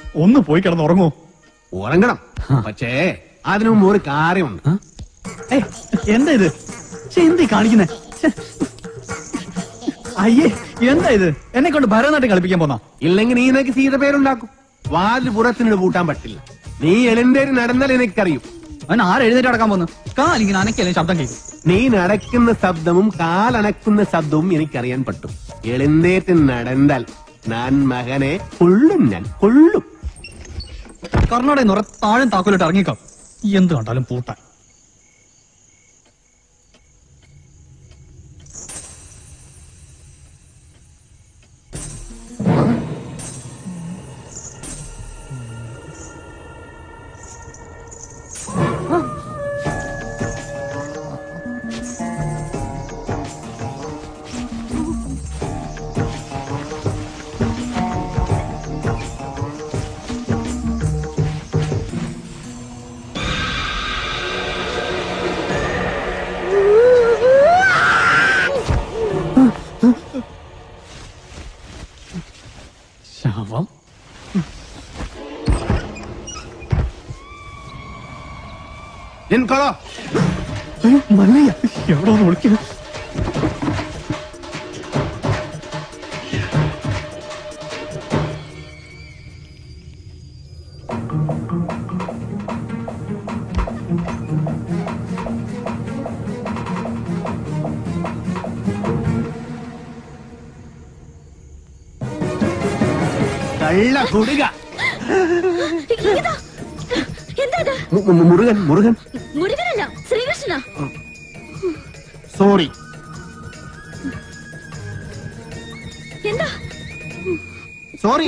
ഒന്ന് പോയി കിടന്ന് ഉറങ്ങൂ ഉറങ്ങണം പക്ഷേ അതിനു മുമ്പ് ഒരു കാര്യമുണ്ട് ഏയ്, എന്താ ഇത് ശ്ശെ, എന്തീ കാണിക്കുന്നേ ശ്ശെ. അയ്യേ എന്താ ഇത് എന്നെ കൊണ്ട് ഭരതനാട്യം കളിപ്പിക്കാൻ പോന്നാ ഇല്ലെങ്കിൽ നീ നിനക്ക് സീത പേരുണ്ടാക്കും വാതിൽ പുറത്തിനോട് പൂട്ടാൻ പറ്റില്ല നീ എളിന്തേര് നടന്നാൽ എനിക്കറിയും അവൻ ആര് എഴുന്നേറ്റ് അടക്കാൻ പോന്നു കാലിങ്ങനെ അനക്കല്ലേ ശബ്ദം കേൾക്കും നീ നടക്കുന്ന ശബ്ദവും കാലനക്കുന്ന ശബ്ദവും എനിക്കറിയാൻ പറ്റും എളിന്തേറ്റ് നടന്നാൽ ഞാൻ മകനെ കൊള്ളും ഞാൻ കൊള്ളും കർണാടക നിറ താഴെ താക്കോലിട്ട് ഇറങ്ങിക്കോ എന്ത് കണ്ടാലും പൂട്ടാൻ ശവം നിൻകൊളോ അയ്യോ മല്ലയ്യ എവിടെ ഒന്ന് വിളിക്കുന്നു കള്ള കുടുക ഇതാ. എന്താ ഇത്? മു- മു- മുരുകൻ മുരുകൻ മുരുകനല്ല ശ്രീകൃഷ്ണ സോറി എന്താ സോറി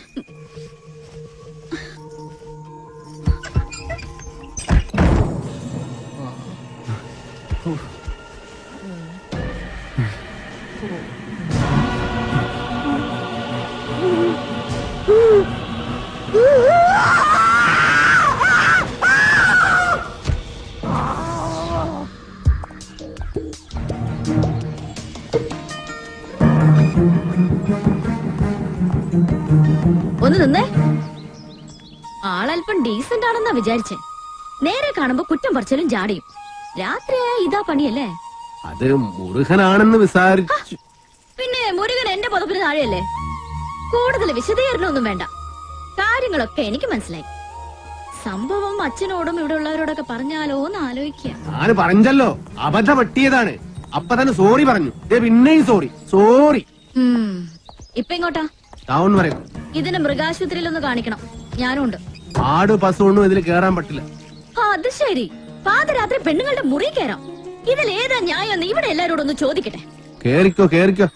ഒന്ന് നിന്നേ ആളല്പം ഡീസന്റ് ആണെന്നാ വിചാരിച്ചേ നേരെ കാണുമ്പോ കുറ്റം പറിച്ചാലും ജാടിയും രാത്രിയായ ഇതാ പണിയല്ലേ അത് മുരുകനാണെന്ന് വിസാരിച്ചു പിന്നെ മുരുകൻ എന്റെ പുതപ്പിന് താഴെയല്ലേ കൂടുതൽ വിശദീകരണമൊന്നും വേണ്ട കാര്യങ്ങളൊക്കെ എനിക്ക് മനസ്സിലായി സംഭവം അച്ഛനോടും ഇവിടെ ഉള്ളവരോടൊക്കെ പറഞ്ഞാലോ എന്ന് ആലോചിക്കുക ഞാൻ പറഞ്ഞല്ലോ അബദ്ധ പറ്റിയതാണ് അപ്പൊ തന്നെ സോറി പറഞ്ഞു ദേ പിന്നെയും സോറി സോറി ഉം. ഇപ്പൊ ഇങ്ങോട്ടാ ടൗൺ വരെ ഇതിന് മൃഗാശുപത്രിയിൽ ഒന്ന് കാണിക്കണം ഞാനും ഉണ്ട് ആട് പശുവൊന്നും ഇതിൽ കേറാൻ പറ്റില്ല ആ, അത് ശരി പാതിരാത്രി പെണ്ണുങ്ങളുടെ മുറി കയറാം ഇതിൽ ഏതാ ന്യായം എന്ന് ഇവിടെ എല്ലാരോടും ഒന്ന് ചോദിക്കട്ടെ കേറിക്കോ കേറിക്കോ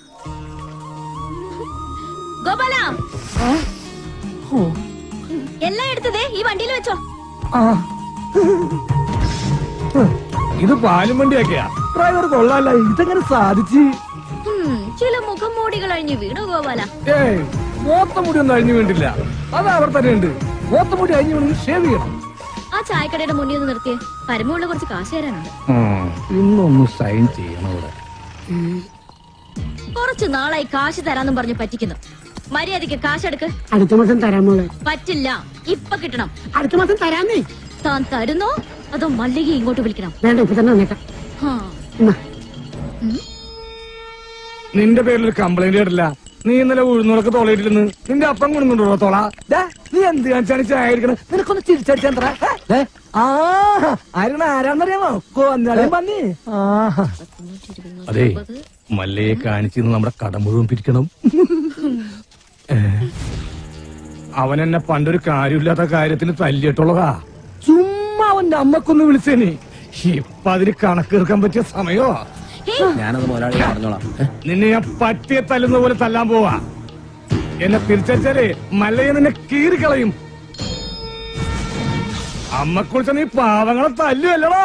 ഗോപാല എല്ലാം എടുത്തതേ ഈ വണ്ടിയിൽ വെച്ചോ ഇത് പാലും വണ്ടിയൊക്കെയാ ഡ്രൈവർ കൊള്ളാല്ല ഇതെങ്ങനെ സാധിച്ച് ഉം, ചില മുഖം മൂടികൾ അഴിഞ്ഞു വീണു ഗോപാല ഏയ് മോത്തമുടി ഒന്നും അഴിഞ്ഞു വീണ്ടില്ല അത് അവർ തന്നെ ഉണ്ട് മോത്തമുടി അഴിഞ്ഞു വീണെങ്കിൽ ഷേവ് ചെയ്യണം ആ ചായക്കടയുടെ മുന്നിൽ നിന്ന് നിർത്തിയേ പരമുള്ള കുറച്ച് കാശ് തരാനുണ്ട് ഇന്നൊന്ന് സൈൻ ചെയ്യണം ഇവിടെ കുറച്ചു നാളായി കാശ് തരാന്നും പറഞ്ഞ് പറ്റിക്കുന്നു മര്യാദക്ക് കാശെടുക്ക് അടുത്ത മാസം തരാൻ മോളെ പറ്റില്ല ഇപ്പൊ കിട്ടണം അടുത്ത മാസം തരാന്നേ താൻ തരുന്നോ അതോ മല്ലിക ഇങ്ങോട്ട് വിളിക്കണം വേണ്ട ഇപ്പൊ തന്നെ വന്നേക്കാം ഹാ. എന്നാ. നിന്റെ പേരിൽ ഒരു കംപ്ലൈന്റ് കേട്ടില്ല നീ ഇന്നലെ ഉഴുന്നോളൊക്കെ തോളയിട്ടിരുന്ന് നിന്റെ അപ്പം കൊണ്ടുണ്ടോ തോള ദേ, നീ എന്ത് കാണിച്ചാണ് ചായ എടുക്കണ നിനക്കൊന്ന് ചിരിച്ചടിച്ചാ ആ ആരാണ് ആരാന്നറിയാമോ കൊന്നാളെ പന്നി അതെ മല്ലയെ കാണിച്ച് നമ്മുടെ കട മുഴുവൻ പിരിക്കണം ഏ, അവൻ എന്നെ പണ്ടൊരു കാര്യമില്ലാത്ത കാര്യത്തിന് തല്ലിയിട്ടുള്ളതാ ചുമ്മാ അവന്റെ അമ്മക്കൊന്ന് വിളിച്ചേനെ ഇപ്പൊ അതിന് കണക്ക് തീർക്കാൻ പറ്റിയ സമയോ ഞാനത് മുതലാളി പറഞ്ഞോളാം നിന്നെ ഞാൻ പറ്റിയ തല്ലുന്ന പോലെ തല്ലാൻ പോവാ എന്നെ തിരിച്ചാലേ മല്ലയെ നിന്നെ കീറിക്കളയും അമ്മക്കുറിച്ച് നീ പാവങ്ങളെ തല്ലുവല്ലടാ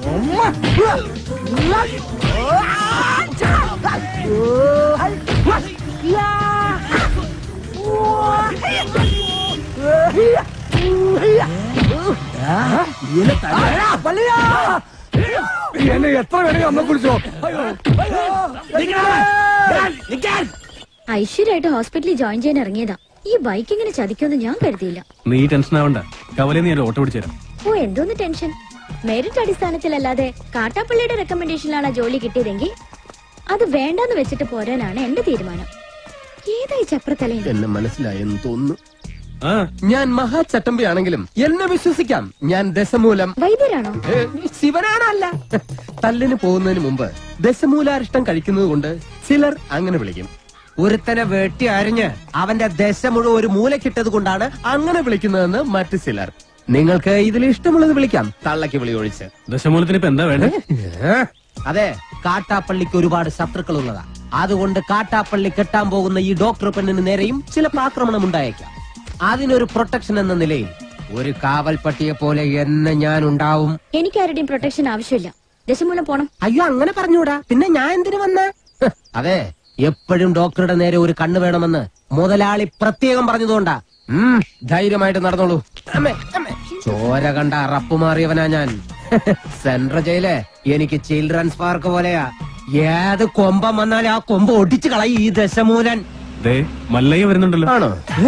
എന്നെ എത്ര വേണമെങ്കിൽ അമ്മ കുറിച്ചോ ഐശ്വര്യമായിട്ട് ഹോസ്പിറ്റലിൽ ജോയിൻ ചെയ്യാൻ ഇറങ്ങിയതാ ഈ ബൈക്ക് ഇങ്ങനെ ചതിക്കുമെന്ന് ഞാൻ കരുതിയില്ല നീ ടെൻഷൻ ആവണ്ട കവലെ നീ ഒരു ഓട്ടോ പിടിച്ചു തരാം ഓ എന്തോന്ന് ടെൻഷൻ മെറിറ്റ് അടിസ്ഥാനത്തിലല്ലാതെ കാട്ടാപ്പള്ളിയുടെ റെക്കമെൻഡേഷനിലാണ് ആ ജോലി കിട്ടിയതെങ്കിൽ അത് വേണ്ടെന്ന് വെച്ചിട്ട് പോരാനാണ് എന്റെ തീരുമാനം ഏതായി ചപ്രത്തലയിൽ എന്നെ മനസ്സിലായെന്ന് തോന്നുന്നു ആ ഞാൻ മഹാചട്ടമ്പിയാണെങ്കിലും എന്നെ വിശ്വസിക്കാം ഞാൻ ദശമൂലം വൈദ്യരാണോ ഏ, ശിവനാണല്ല തല്ലിന് പോകുന്നതിന് മുമ്പ് ദശമൂലാരിഷ്ടം കഴിക്കുന്നത് കൊണ്ട് ചിലർ അങ്ങനെ വിളിക്കും ഒരുത്തനെ വെട്ടി അരിഞ്ഞ് അവന്റെ ദശ മുഴുവൻ ഒരു മൂലക്കിട്ടത് കൊണ്ടാണ് അങ്ങനെ വിളിക്കുന്നതെന്ന് മറ്റു ചിലർ നിങ്ങൾക്ക് ഇതിൽ ഇഷ്ടമുള്ളത് വിളിക്കാം തള്ളക്ക് വിളി ഒഴിച്ച് ദശമൂലത്തിന് ഇപ്പൊ എന്താ വേണ്ടേ ഏ? അതെ കാട്ടാപ്പള്ളിക്ക് ഒരുപാട് ശത്രുക്കൾ ഉള്ളതാ അതുകൊണ്ട് കാട്ടാപ്പള്ളി കെട്ടാൻ പോകുന്ന ഈ ഡോക്ടർ പെണ്ണിന് നേരെയും ചിലപ്പോൾ ആക്രമണം ഉണ്ടായേക്കാം അതിനൊരു പ്രൊട്ടക്ഷൻ എന്ന നിലയിൽ ഒരു കാവൽ പട്ടിയെ പോലെ എന്നെ ഞാൻ ഉണ്ടാവും എനിക്ക് ആരുടെയും പ്രൊട്ടക്ഷൻ ആവശ്യമില്ല ദശമൂലം പോണം അയ്യോ അങ്ങനെ പറഞ്ഞൂടാ പിന്നെ ഞാൻ എന്തിനു വന്ന അതെ എപ്പോഴും ഡോക്ടറുടെ നേരെ ഒരു കണ്ണ് വേണമെന്ന് മുതലാളി പ്രത്യേകം പറഞ്ഞതുകൊണ്ടാ ഉം, ധൈര്യമായിട്ട് നടന്നോളൂ അമ്മേ, അമ്മേ. ചോര കണ്ട അറപ്പ് മാറിയവനാ ഞാൻ സെൻട്രൽ ജയില് എനിക്ക് ചിൽഡ്രൻസ് പാർക്ക് പോലെയാ ഏത് കൊമ്പം വന്നാലും ആ കൊമ്പ് ഒടിച്ചു കളയും ഈ ദശമൂലൻ ദേ മല്ലയ്യ വരുന്നുണ്ടല്ലോ ആണോ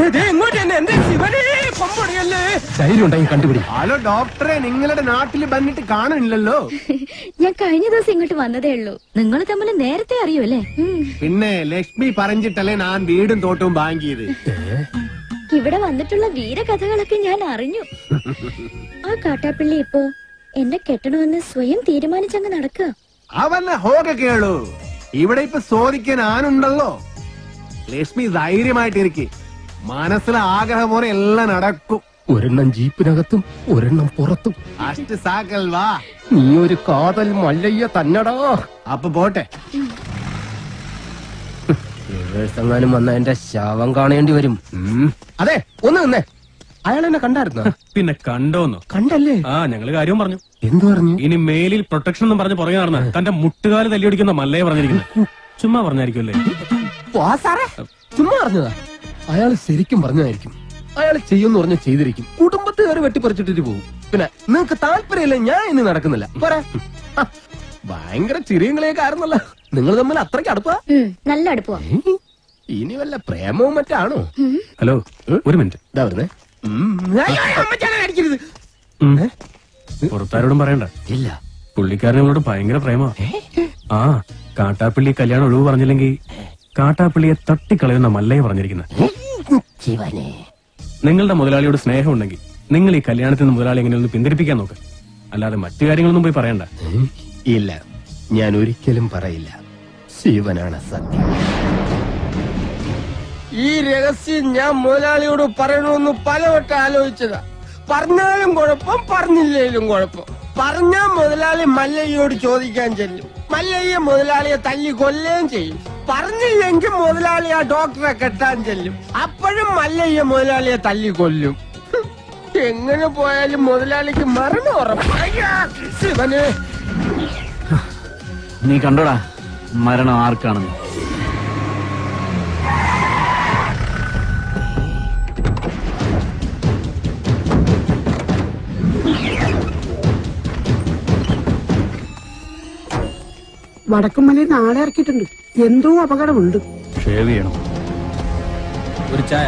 ധൈര്യം ഉണ്ടെങ്കിൽ കണ്ടുപിടി ഹലോ ഡോക്ടറെ നിങ്ങളുടെ നാട്ടിൽ വന്നിട്ട് കാണുന്നില്ലല്ലോ ഞാൻ കഴിഞ്ഞ ദിവസം ഇങ്ങോട്ട് വന്നതേ ഉള്ളൂ നിങ്ങൾ തമ്മിൽ നേരത്തെ അറിയൂല്ലേ ഉം. പിന്നെ ലക്ഷ്മി പറഞ്ഞിട്ടല്ലേ ഞാൻ വീടും തോട്ടവും വാങ്ങിയത് ഇവിടെ വന്നിട്ടുള്ള വീരകഥകളൊക്കെ ഞാൻ അറിഞ്ഞു ആ കാട്ടാപ്പിള്ളി ഇപ്പോ എന്നെ കെട്ടണമെന്ന് സ്വയം തീരുമാനിച്ചങ്ങ് നടക്കുക അവന്നെ ഹോക കേളു ഇവിടെ ഇപ്പൊ ചോദിക്കാൻ ആനുണ്ടല്ലോ ലക്ഷ്മി ധൈര്യമായിട്ടിരിക്കെ മനസ്സിലെ ആഗ്രഹം പോലെ എല്ലാം നടക്കും ഒരെണ്ണം ജീപ്പിനകത്തും ഒരെണ്ണം പുറത്തും അഷ്ട സാക്കൽ വാ നീ ഒരു കാതൽ മല്ലയ്യ തന്നടാ അപ്പൊ പോട്ടെ എങ്ങാനും വന്ന എന്റെ ശവം കാണേണ്ടി വരും ഉം. അതെ ഒന്ന് നിന്നേ അയാൾ എന്നെ കണ്ടായിരുന്ന പിന്നെ കണ്ടോന്നോ കണ്ടല്ലേ ആ ഞങ്ങള് കാര്യവും പറഞ്ഞു എന്തു പറഞ്ഞു ഇനി മേലിൽ പ്രൊട്ടക്ഷൻ എന്നും പറഞ്ഞ് പുറകെ നടന്ന് തന്റെ മുട്ടുകാല് തല്ലിയൊടിക്കുന്ന മല്ലയെ പറഞ്ഞിരിക്കുന്നത് ചുമ്മാ പറഞ്ഞായിരിക്കുമല്ലേ വാ സാറേ ചുമ്മാ പറഞ്ഞതാ അയാൾ ശരിക്കും പറഞ്ഞതായിരിക്കും അയാൾ ചെയ്യുമെന്ന് പറഞ്ഞ ചെയ്തിരിക്കും കുടുംബത്തുകാർ വെട്ടിപ്പറിച്ചിട്ടിട്ട് പോകും പിന്നെ നിങ്ങക്ക് താല്പര്യമില്ല ഞാൻ ഇനി നടക്കുന്നില്ല പോരാ ആ, ഭയങ്കര ചിരിയങ്ങളെയൊക്കെ ആയിരുന്നല്ലോ നിങ്ങൾ തമ്മിൽ അത്രയ്ക്ക് അടുപ്പാ ഉം, നല്ല അടുപ്പമാ ഏ? ഇനി വല്ല പ്രേമവും മറ്റാണോ ഹലോ ഒരു മിനിറ്റ് ഇതാ വരുന്നേ ഉം. അയ്യോ, അമ്മച്ചാനെ അടിക്കരുത്. ഉം. പുറത്താരോടും പറയണ്ട ഇല്ല പുള്ളിക്കാരൻ നമ്മളോട് ഭയങ്കര പ്രേമ ആ കാട്ടാപ്പിള്ളി കല്യാണം ഒഴിവ് പറഞ്ഞില്ലെങ്കിൽ കാട്ടാപ്പിള്ളിയെ തട്ടിക്കളയുന്ന മല്ലയെ പറഞ്ഞിരിക്കുന്നത് ശിവനെ നിങ്ങളുടെ മുതലാളിയോട് സ്നേഹം ഉണ്ടെങ്കിൽ നിങ്ങൾ ഈ കല്യാണത്തിൽ നിന്ന് മുതലാളി എങ്ങനെ ഒന്ന് പിന്തിരിപ്പിക്കാൻ നോക്ക് അല്ലാതെ മറ്റു കാര്യങ്ങളൊന്നും പോയി പറയണ്ട ഇല്ല ഞാൻ ഒരിക്കലും പറയില്ല ശിവനാണ് സത്യം ഈ രഹസ്യം ഞാൻ മുതലാളിയോട് പറയണമെന്ന് പലവട്ടം ആലോചിച്ചതാ പറഞ്ഞാലും കുഴപ്പം പറഞ്ഞില്ലേലും കുഴപ്പം പറഞ്ഞാ മുതലാളി മല്ലയ്യോട് ചോദിക്കാൻ ചെല്ലും മല്ലയ്യ മുതലാളിയെ തല്ലി കൊല്ലുകയും ചെയ്യും പറഞ്ഞില്ലെങ്കിൽ മുതലാളി ആ ഡോക്ടറെ കെട്ടാൻ ചെല്ലും അപ്പോഴും മല്ലയ്യ മുതലാളിയെ തല്ലി കൊല്ലും ഹും, എങ്ങനെ പോയാലും മുതലാളിക്ക് മരണം ഉറപ്പ് അയ്യാ, ശിവനെ നീ കണ്ടോടാ മരണം ആർക്കാണെന്ന് വടക്കുമലയിൽ നാളെ ഇറക്കിയിട്ടുണ്ട് എന്തോ അപകടമുണ്ട് ഷേവ് ചെയ്യണം ഒരു ചായ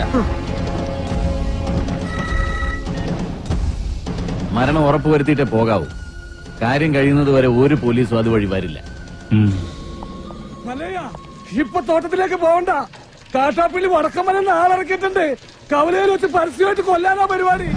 മരണം ഉറപ്പ് വരുത്തിയിട്ടേ പോകാവൂ കാര്യം കഴിയുന്നത് വരെ ഒരു പോലീസും അതുവഴി വരില്ല മല്ലയ്യ ഇപ്പൊ തോട്ടത്തിലേക്ക് പോകണ്ട കാട്ടാപ്പിള്ളി വടക്കമ്മല നാളിറക്കിയിട്ടുണ്ട് കവലയിൽ വെച്ച് പരസ്യമായിട്ട് കൊല്ലാനാ പരിപാടി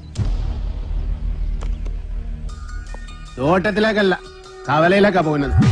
തോട്ടത്തിലേക്കല്ല കവലയിലേക്കാ പോകുന്നത്